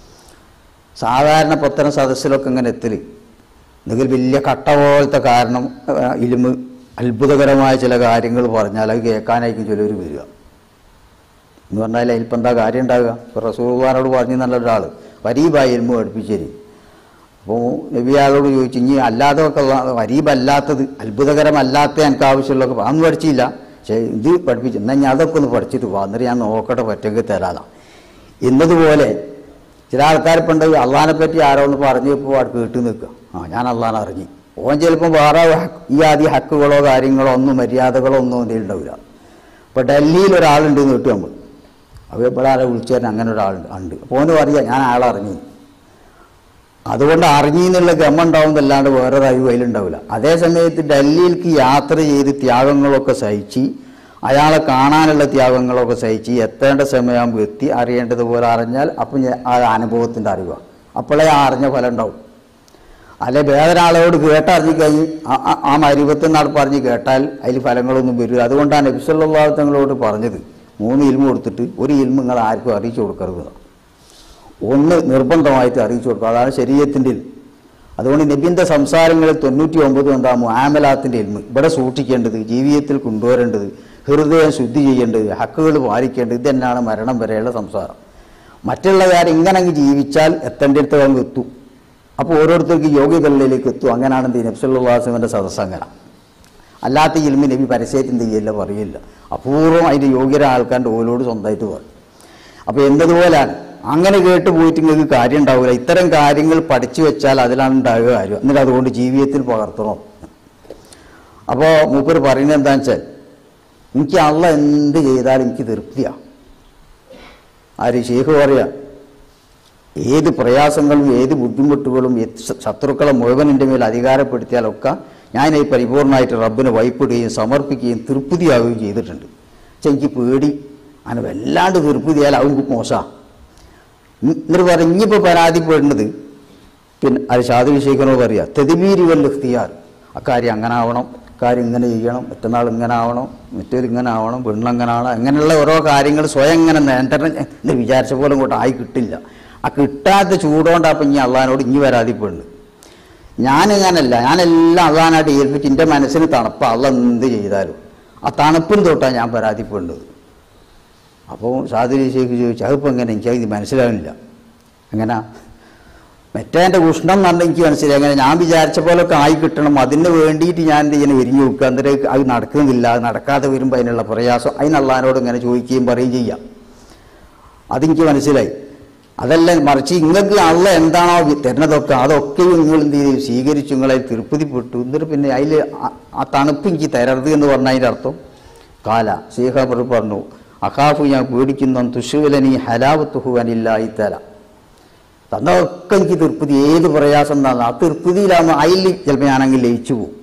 സാധാരണ പത്തനം സദസ്സിലൊക്കെ ഇങ്ങനെ എത്തല് എന്തെങ്കിലും വലിയ കട്ട പോലത്തെ കാരണം ആ, ഇലുമ് അത്ഭുതകരമായ ചില കാര്യങ്ങൾ പറഞ്ഞാൽ അത് കേൾക്കാനായിരിക്കും ചിലർ വരിക എന്ന് പറഞ്ഞാൽ അതിലിപ്പോൾ എന്താ കാര്യം ഉണ്ടാകുക ഇപ്പോൾ റസൂൽവാനോട് പറഞ്ഞു നല്ല ഒരാൾ വരീബായി എൽമു പഠിപ്പിച്ചേരി അപ്പോൾ നബി അയാളോട് ചോദിച്ചു ഇനി അല്ലാതെ ഒക്കെ ഉള്ള വരീബല്ലാത്തത് അത്ഭുതകരമല്ലാത്ത എനിക്ക് ആവശ്യമുള്ളതൊക്കെ അന്ന് പഠിച്ചില്ല പക്ഷേ ഇത് പഠിപ്പിച്ചു എന്നാൽ ഞാൻ അതൊക്കെ ഒന്ന് പഠിച്ചിട്ട് പോകാം എന്നിട്ട് ഞാൻ നോക്കട്ടെ പറ്റെങ്കിൽ തരാതാം എന്നതുപോലെ ചില ആൾക്കാർ പണ്ട് അള്ളഹാനെ പറ്റി ആരോ ഒന്ന് പറഞ്ഞപ്പോൾ അവിടെ കേട്ട് നിൽക്കുക ആ ഞാൻ അള്ളഹാനെ അറിഞ്ഞു ഓൻ ചിലപ്പോൾ വേറെ ഹക്ക് ഈ ആദ്യ ഹക്കുകളോ കാര്യങ്ങളോ ഒന്നും മര്യാദകളോ ഒന്നും എന്തെങ്കിലും ഉണ്ടാവില്ല ഇപ്പോൾ ഡൽഹിയിൽ ഒരാളുണ്ട് എന്ന് കിട്ടും നമ്മൾ അപ്പോൾ ഇവിടെ ആരെ വിളിച്ചു തരാൻ അങ്ങനെ ഒരാളുണ്ട് ഉണ്ട് അപ്പോൾ ഓന് പറയാം ഞാൻ ആളെ അറിഞ്ഞു അതുകൊണ്ട് അറിഞ്ഞെന്നുള്ള ഗമ ഉണ്ടാവുന്നല്ലാണ്ട് വേറെ അറിവ് അതിലുണ്ടാവില്ല അതേ സമയത്ത് ഡൽഹിയിലേക്ക് യാത്ര ചെയ്ത് ത്യാഗങ്ങളൊക്കെ സഹിച്ച് അയാളെ കാണാനുള്ള ത്യാഗങ്ങളൊക്കെ സഹിച്ച് എത്തേണ്ട സമയമാകുമ്പോൾ എത്തി അറിയേണ്ടതുപോലെ അറിഞ്ഞാൽ അപ്പം ഞാൻ ആ അനുഭവത്തിൻ്റെ അറിവാണ് അപ്പോഴേ ആ അറിഞ്ഞ ഫലം ഉണ്ടാവും അല്ലെ വേറൊരാളോട് കേട്ടറിഞ്ഞു കഴിഞ്ഞ് ആ- ആ- ആ മരുവത്തിൽ നിന്നാണ് പറഞ്ഞ് കേട്ടാൽ അതിൽ ഫലങ്ങളൊന്നും വരില്ല അതുകൊണ്ടാണ് നബിസല്ലാ തങ്ങളോട് പറഞ്ഞത് മൂന്ന് ഇൽമ കൊടുത്തിട്ട് ഒരു ഇൽമ നിങ്ങൾ ആർക്കും അറിയിച്ചു കൊടുക്കരുത് ഒന്ന് നിർബന്ധമായിട്ട് അറിയിച്ചു കൊടുക്കുക അതാണ് ശരീരത്തിൻ്റെ ഇൽമ അതുകൊണ്ട് നബിൻ്റെ സംസാരങ്ങളിൽ തൊണ്ണൂറ്റി ഒമ്പത് എന്താ മുആമലാത്തിൻ്റെ ഇൽമ ഇവിടെ സൂക്ഷിക്കേണ്ടത് ജീവിതത്തിൽ കൊണ്ടുവരേണ്ടത് ഹൃദയം ശുദ്ധി ചെയ്യേണ്ടത് ഹക്കുകൾ പാലിക്കേണ്ടത് ഇത് തന്നെയാണ് മരണം വരെയുള്ള സംസാരം മറ്റുള്ള കാര്യം ഇങ്ങനെ അങ്ങ് ജീവിച്ചാൽ എത്തേണ്ടടുത്ത് അങ്ങ് എത്തും അപ്പോൾ ഓരോരുത്തർക്ക് യോഗ്യതകളിലേക്ക് എത്തും അങ്ങനെയാണ് എന്ത് നബ്സുല്ലാസ്ലമിൻ്റെ സദസ്സ് അങ്ങനെ അല്ലാത്ത ഇൽമി നബി പരസ്യമായിട്ട് എന്ത് ചെയ്യില്ല പറയില്ല അപൂർവം അതിൻ്റെ യോഗ്യര ആൾക്കാരുടെ ഓരോട് സ്വന്തമായിട്ട് പറയും അപ്പോൾ എന്നതുപോലെയാണ് അങ്ങനെ കേട്ട് പോയിട്ട് നിങ്ങൾക്ക് കാര്യം ഉണ്ടാവില്ല ഇത്തരം കാര്യങ്ങൾ പഠിച്ചു വെച്ചാൽ അതിലാണ് ഉണ്ടാകുക കാര്യം എന്നിട്ട് അതുകൊണ്ട് ജീവിതത്തിൽ പകർത്തണം അപ്പോൾ മൂപ്പർ പറയുന്നത് എന്താണെന്ന് വെച്ചാൽ എനിക്ക് അള്ള എന്ത് ചെയ്താലും എനിക്ക് തൃപ്തിയാണ് ആര് ഷെയ്ഖ് പറയാ ഏത് പ്രയാസങ്ങളും ഏത് ബുദ്ധിമുട്ടുകളും ഏത് ശ- ശത്രുക്കളെ മുഴുവൻ എൻ്റെ മേൽ അധികാരപ്പെടുത്തിയാലൊക്കെ ഞാൻ ഈ പരിപൂർണമായിട്ട് റബ്ബിന് വൈപ്പിടുകയും സമർപ്പിക്കുകയും തൃപ്തിയാവുകയും ചെയ്തിട്ടുണ്ട് പക്ഷെ എനിക്ക് പേടി അങ്ങനെ വല്ലാണ്ട് തൃപ്തിയാൽ അവൻ മോശമാണ് എന്നിട്ട് പറയും ഇനിയിപ്പോൾ പരാതിപ്പെടുന്നത് പിന്നെ അത് ഷാദി വിഷയിക്കണോ പറയാ തെതിമീരുവൽ ഇഖ്തിയാർ അക്കാര്യം അങ്ങനെ ആവണം കാര്യം ഇങ്ങനെ ചെയ്യണം മറ്റന്നാൾ ഇങ്ങനെ ആവണം മറ്റേത് ഇങ്ങനെ ആവണം പെണ്ണങ്ങനെ ആവണം അങ്ങനെയുള്ള ഓരോ കാര്യങ്ങൾ സ്വയം ഇങ്ങനെ നേട്ടണം എന്ന് വിചാരിച്ച പോലെ ഇങ്ങോട്ട് ആയി കിട്ടില്ല ആ കിട്ടാത്ത ചൂടുകൊണ്ടാപ്പം ഇനി അള്ളഹാനോട് ഇനി പരാതിപ്പെടുന്നത് ഞാനിങ്ങനല്ല ഞാനെല്ലാം അള്ളഹാനായിട്ട് ഏൽപ്പിച്ച് എൻ്റെ മനസ്സിന് തണുപ്പ് അള്ള എന്ത് ചെയ്താലും ആ തണുപ്പിന് തൊട്ടാണ് ഞാൻ പരാതിപ്പെടുന്നത് അപ്പോൾ സാധുരി ശേഖ് ചോദിച്ചു അതിപ്പോൾ എങ്ങനെ എനിക്ക് ഇത് മനസ്സിലാവില്ല എങ്ങനാ മറ്റേ എൻ്റെ ഉഷ്ണം എന്ന് പറഞ്ഞാൽ എനിക്ക് മനസ്സിലായി അങ്ങനെ ഞാൻ വിചാരിച്ച പോലൊക്കെ ആയി കിട്ടണം അതിന് വേണ്ടിയിട്ട് ഞാൻ എന്ത് ഇങ്ങനെ വിരിഞ്ഞു നോക്കുക എന്നിട്ട് അത് നടക്കുന്നില്ല അത് നടക്കാതെ വരുമ്പോൾ അതിനുള്ള പ്രയാസം അതിനുള്ളതിനോട് ഇങ്ങനെ ചോദിക്കുകയും പറയുകയും ചെയ്യാം അതെനിക്ക് മനസ്സിലായി അതല്ല മറിച്ച് നിങ്ങൾക്ക് അള്ള എന്താണോ തരുന്നതൊക്കെ അതൊക്കെ നിങ്ങൾ എന്ത് ചെയ്തു സ്വീകരിച്ചു നിങ്ങളെ തൃപ്തിപ്പെട്ടു എന്നിട്ട് പിന്നെ അതിൽ ആ തണുപ്പ് എനിക്ക് തരരുത് എന്ന് പറഞ്ഞ അതിൻ്റെ അർത്ഥം കാല ശേഖബർ പറഞ്ഞു അഖാഫു ഞാൻ പേടിക്കുന്നു തുഷുവലനി ഹലാവത്തുഹു അനില്ലായി തല തന്നതൊക്കെ എനിക്ക് തൃപ്തി ഏത് പ്രയാസം എന്നാണ് ആ തൃപ്തിയിലാകുമ്പോൾ അതിൽ ചിലപ്പോൾ ഞാനങ്ങ് ലയിച്ചു പോകും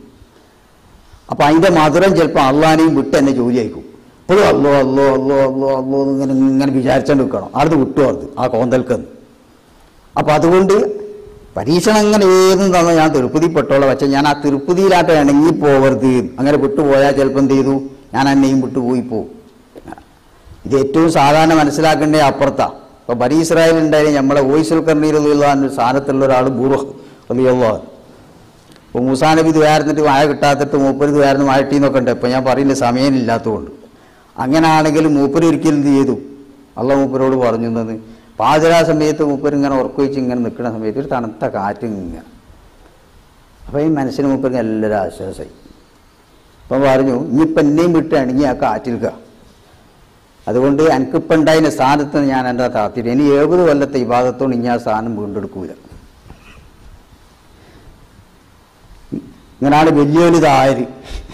അപ്പം അതിൻ്റെ മധുരം ചിലപ്പോൾ അള്ളാനെയും വിട്ട് എന്നെ ജോലി അയക്കും ഇപ്പോഴും അല്ലോ അല്ലോ അല്ലോ അല്ലോ അല്ലോ എന്ന് ഇങ്ങനെ ഇങ്ങനെ വിചാരിച്ചുകൊണ്ട് നിൽക്കണം അവിടുന്ന് വിട്ടു അത് ആ കോന്തൽക്കെന്ന് അപ്പം അതുകൊണ്ട് പരീക്ഷണം അങ്ങനെ ഏതും തന്നെ ഞാൻ തിരുപ്പതിപ്പെട്ടോളാം പക്ഷെ ഞാൻ ആ തിരുപ്പതിയിലായിട്ട് ഇണങ്ങി പോകരുത് അങ്ങനെ വിട്ടുപോയാൽ ചിലപ്പോൾ എന്ത് ചെയ്തു ഞാൻ എന്നെയും വിട്ടുപോയി പോകും ഇത് ഏറ്റവും സാധാരണ മനസ്സിലാക്കേണ്ട അപ്പുറത്താണ് ഇപ്പോൾ ബനി ഇസ്രായേൽ ഉണ്ടായാലും നമ്മളെ വോയിസുൽ കർണീലുള്ള സ്ഥാനത്തുള്ള ഒരാൾ ബൂറഹ് അലിയുള്ള ഇപ്പോൾ മൂസാ നബി ഇത് വേർന്നിട്ട് വായ കിട്ടാത്തിട്ട് മൂപ്പര് ഇത് വേർന്ന് വാഴട്ടീന്നൊക്കെ ഉണ്ട് ഇപ്പം ഞാൻ പറയുന്നത് സമയമില്ലാത്തതുകൊണ്ട് അങ്ങനെ മൂപ്പര് ഒരിക്കലും എന്ത് ചെയ്തു അള്ള മൂപ്പരോട് പറഞ്ഞു എന്നത് പാതിരാ സമയത്ത് മൂപ്പര് ഇങ്ങനെ ഉറക്കുവെച്ച് ഇങ്ങനെ നിൽക്കുന്ന സമയത്ത് ഒരു തണുത്ത കാറ്റ് ഇങ്ങനെ അപ്പോൾ ഈ മനസ്സിന് മൂപ്പർക്ക് എല്ലാവരും ആശ്വാസമായി അപ്പം പറഞ്ഞു ഇനിയിപ്പം എന്നെയും വിട്ടാണെങ്കിൽ ആ കാറ്റിൽക്കുക അതുകൊണ്ട് എനിക്കിപ്പം ഉണ്ടായിരുന്ന സ്ഥാനത്ത് ഞാൻ എൻ്റെ താത്തിട്ട് ഇനി എഴുപത് കൊല്ലത്തെ ഈ ഭാഗത്തോട് ഇനി ആ സ്ഥാനം വീണ്ടെടുക്കൂല ഇങ്ങനാണ് വലിയൊരു താര്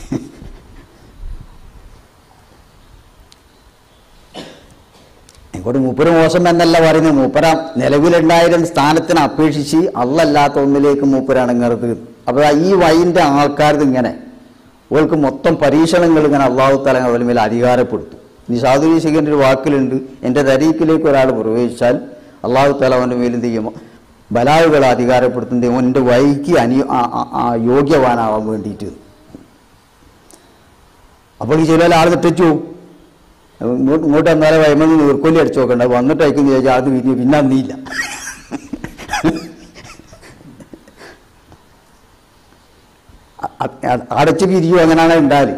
ഇങ്ങോട്ട് മൂപ്പര് മോശം എന്നല്ല പറയുന്നത് മൂപ്പര നിലവിലുണ്ടായിരുന്ന സ്ഥാനത്തിന് അപേക്ഷിച്ച് അല്ലല്ലാത്ത ഒന്നിലേക്ക് മൂപ്പരാണ് ഇങ്ങനത് അപ്പോൾ ഈ വൈൻ്റെ ആൾക്കാരത് ഇങ്ങനെ ഓൾക്ക് മൊത്തം പരീക്ഷണങ്ങൾ ഇങ്ങനെ അള്ളാഹു തല അവരുടെ മേൽ അധികാരപ്പെടുത്തും ഇനി സാധുരി ശിഖൻ്റെ ഒരു വാക്കിലുണ്ട് എൻ്റെ തരീക്കിലേക്ക് ഒരാൾ പ്രവേശിച്ചാൽ അള്ളാഹു തല അവൻ്റെ മേൽ എന്ത് ചെയ്യുമോ ബലാവുകൾ അധികാരപ്പെടുത്തുന്ന എൻ്റെ വൈക്ക് അനി ആ- ആ- ആ യോഗ്യവാനാവാൻ വേണ്ടിയിട്ട് അപ്പോൾ ഈ ചില ആൾ തെറ്റിച്ചു ഇങ്ങോട്ട് ഇങ്ങോട്ട് എന്നാലും വൈമന്ന് നീർക്കൊല്ലി അടിച്ചു നോക്കണ്ട വന്നിട്ട് അയക്കുന്നു ചോദിച്ചാൽ അത് വിരിഞ്ഞു പിന്നെ അന്നിയില്ല അ- അ- അടച്ച് പിരിയും അങ്ങനെയാണ് ഉണ്ടാല്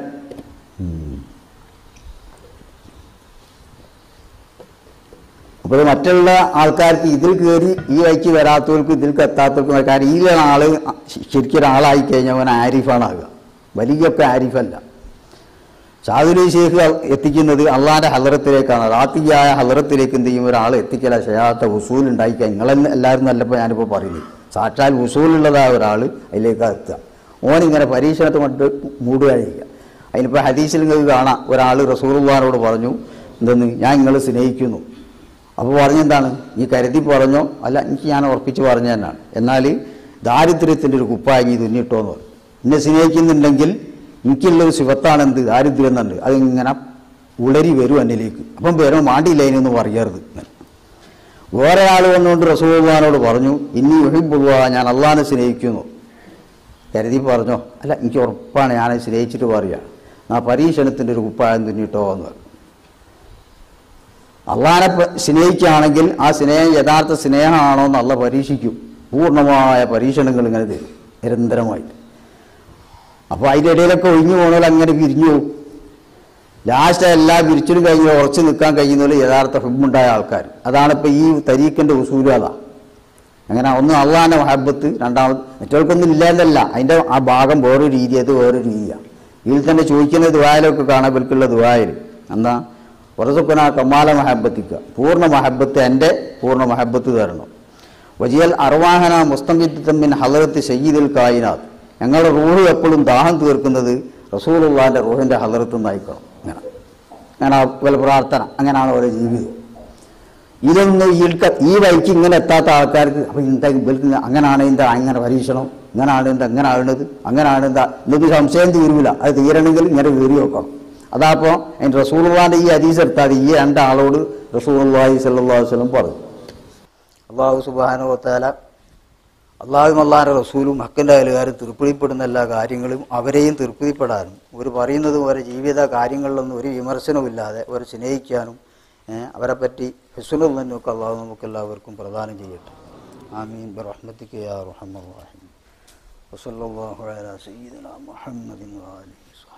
അപ്പോൾ മറ്റുള്ള ആൾക്കാർക്ക് ഇതിൽ കയറി ഈ വഴിക്ക് വരാത്തവർക്കും ഇതിൽക്ക് എത്താത്തവർക്കും കാര്യം ഈ ആള് ശരിക്കും ഒരാളായി കഴിഞ്ഞാൽ അവൻ ആരിഫാണ് ആകുക വലിയൊക്കെ ആരിഫല്ല ഷാദുലി ഷെയ്ഖ് എത്തിക്കുന്നത് അള്ളാന്റെ ഹലറത്തിലേക്കാണ് റാത്തിയായ ഹലറത്തിലേക്ക് എന്ത് ചെയ്യും ഒരാൾ എത്തിക്കല ചെയ്യാത്ത ഉസൂൽ ഉണ്ടായിക്കാൻ നിങ്ങളെല്ലാം എല്ലാവരും നല്ലപ്പോൾ ഞാനിപ്പോൾ പറയുന്നത് സാക്ഷാൽ ഉസൂലുള്ളതായ ഒരാൾ അതിലേക്കാണ് എത്തുക ഓനിങ്ങനെ പരീക്ഷണത്തെ കൊണ്ട് മൂടുകയായിരിക്കുക അതിനിപ്പോൾ ഹദീസിൽ നിങ്ങൾക്ക് കാണാം ഒരാൾ റസൂർവാനോട് പറഞ്ഞു എന്തെന്ന് ഞാൻ നിങ്ങളെ സ്നേഹിക്കുന്നു അപ്പോൾ പറഞ്ഞെന്താണ് നീ കരുതി പറഞ്ഞോ അല്ല എനിക്ക് ഞാൻ ഉറപ്പിച്ച് പറഞ്ഞു തന്നെയാണ് എന്നാൽ ദാരിദ്ര്യത്തിൻ്റെ ഒരു കുപ്പായി തുന്നിട്ടോ എന്ന് പറഞ്ഞു എന്നെ സ്നേഹിക്കുന്നുണ്ടെങ്കിൽ എനിക്കുള്ളൊരു ശിവത്താണ് എന്ത് ദാരിദ്ര്യം എന്നുണ്ട് അതിങ്ങനെ ഉളരി വരും എന്നിലേക്ക് അപ്പം പേരോ മാണ്ടിയില്ല അതിനൊന്നും പറയരുത് എന്ന്. വേറെ ആൾ വന്നുകൊണ്ട് റസൂൽമാനോട് പറഞ്ഞു ഇനി ഒഴിമ്പുള്ള ഞാൻ അള്ളാനെ സ്നേഹിക്കുന്നു കരുതി പറഞ്ഞോ അല്ല എനിക്ക് ഉറപ്പാണ് ഞാൻ സ്നേഹിച്ചിട്ട് പറയുക ആ പരീക്ഷണത്തിൻ്റെ ഒരു കുപ്പായം തുന്നിട്ടോ എന്ന് പറഞ്ഞു അള്ളാനെ പ- സ്നേഹിക്കുകയാണെങ്കിൽ ആ സ്നേഹം യഥാർത്ഥ സ്നേഹമാണോ എന്ന് അള്ള പരീക്ഷിക്കും പൂർണ്ണമായ പരീക്ഷണങ്ങൾ ഇങ്ങനെ തരും നിരന്തരമായിട്ട് അപ്പോൾ അതിൻ്റെ ഇടയിലൊക്കെ ഒഴിഞ്ഞു പോകണമല്ലോ അങ്ങനെ പിരിഞ്ഞു പോകും ലാസ്റ്റ് എല്ലാം വിരിച്ചിട്ട് കഴിഞ്ഞ് ഉറച്ചു നിൽക്കാൻ കഴിയുന്നതിൽ യഥാർത്ഥ ഹിബുണ്ടായ ആൾക്കാർ അതാണ് ഇപ്പോൾ ഈ തരീഖിൻ്റെ ഉസൂലും അതാ അങ്ങനെ ഒന്ന് അള്ളാഹാൻ്റെ മഹബത്ത് രണ്ടാമത് മറ്റവർക്കൊന്നും ഇല്ലാന്നല്ല അതിൻ്റെ ആ ഭാഗം വേറൊരു രീതി അത് വേറൊരു രീതിയാണ് ഇതിൽ തന്നെ ചോദിക്കുന്ന ദുബായിലൊക്കെ കാണാൻ ഇവർക്കുള്ള ദുബായിൽ എന്താ പുറത്തുക്കുന്ന കമാല മഹബത്തിക്കുക പൂർണ്ണ മഹബത്ത് എൻ്റെ പൂർണ്ണ മഹബത്ത് തരണം വജിയൽ അർവാഹന മുസ്തമിൻ ഹലറത്ത് സയ്യിദുൽ കായിനാഥ് ഞങ്ങളുടെ റൂഹ് എപ്പോഴും ദാഹം തീർക്കുന്നത് റസൂലുള്ളാൻ്റെ റൂഹിൻ്റെ ഹലറത്ത് നിന്നായിക്കണം അങ്ങനെ അങ്ങനെ അതുപോലെ പ്രാർത്ഥന അങ്ങനെയാണ് ഓരോ ജീവിതം ഇതൊന്നും ഈ ഈ വഴിക്ക് ഇങ്ങനെ എത്താത്ത ആൾക്കാർക്ക് അപ്പം എന്താ ഇവർക്ക് അങ്ങനെയാണ് എന്താ അങ്ങനെ പരീക്ഷണം ഇങ്ങനെയാണ് എന്താ അങ്ങനെ ആകുന്നത് അങ്ങനെയാണ് എന്താ ഇന്നത്തെ സംശയം തീരൂല അത് തീരണമെങ്കിൽ ഇങ്ങനെ കയറി നോക്കണം അതാപ്പോൾ അതിന് റസൂൽവാൻ്റെ ഈ ഹദീസ് എടുത്താൽ ഈ രണ്ടാളോട് റസൂൽവാഹി സല്ലാഹു വസ്ലം പറഞ്ഞു അള്ളാഹു സുബാനുവത്താല അള്ളാഹും അള്ളാഹിൻ്റെ റസൂലും ഹക്കിൻ്റെ അയലുകാരും തൃപ്തിപ്പെടുന്ന എല്ലാ കാര്യങ്ങളും അവരെയും തൃപ്തിപ്പെടാനും അവർ പറയുന്നതും അവരെ ജീവിത കാര്യങ്ങളിലൊന്നും ഒരു വിമർശനവുമില്ലാതെ അവരെ സ്നേഹിക്കാനും ഏ, അവരെപ്പറ്റി ഹെസുനും തന്നെയൊക്കെ അള്ളാഹു നമുക്കെല്ലാവർക്കും പ്രദാനം ചെയ്യട്ടെ ആമീൻ ബറഹ്മത്തിക്ക് യാ റഹ്മർ റഹീം വസല്ലല്ലാഹു അലാ സയ്യിദിനാ മുഹമ്മദിൻ വാലിഹി